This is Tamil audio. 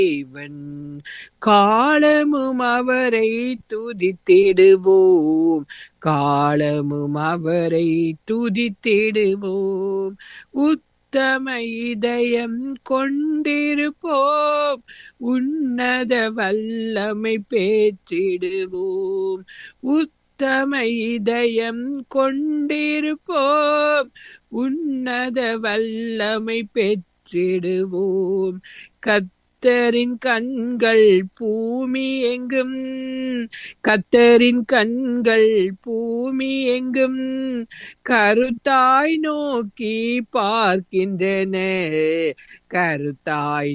தேவன் காலமும் அவரை துதித்திடுவோம் காலமும் அவரை துதித்திடுவோம் உத்தம இதயம் கொண்டிருப்போம் உன்னத வல்லமை பேற்றிடுவோம் உத்தம இதயம் கொண்டிருப்போம் உன்னத வல்லமை பெற்றிடுவோம் கத்தரின் கண்கள் பூமி எங்கும் கத்தரின் கண்கள் பூமி எங்கும் கருத்தாய் நோக்கி பார்க்கின்றன கருத்தாய்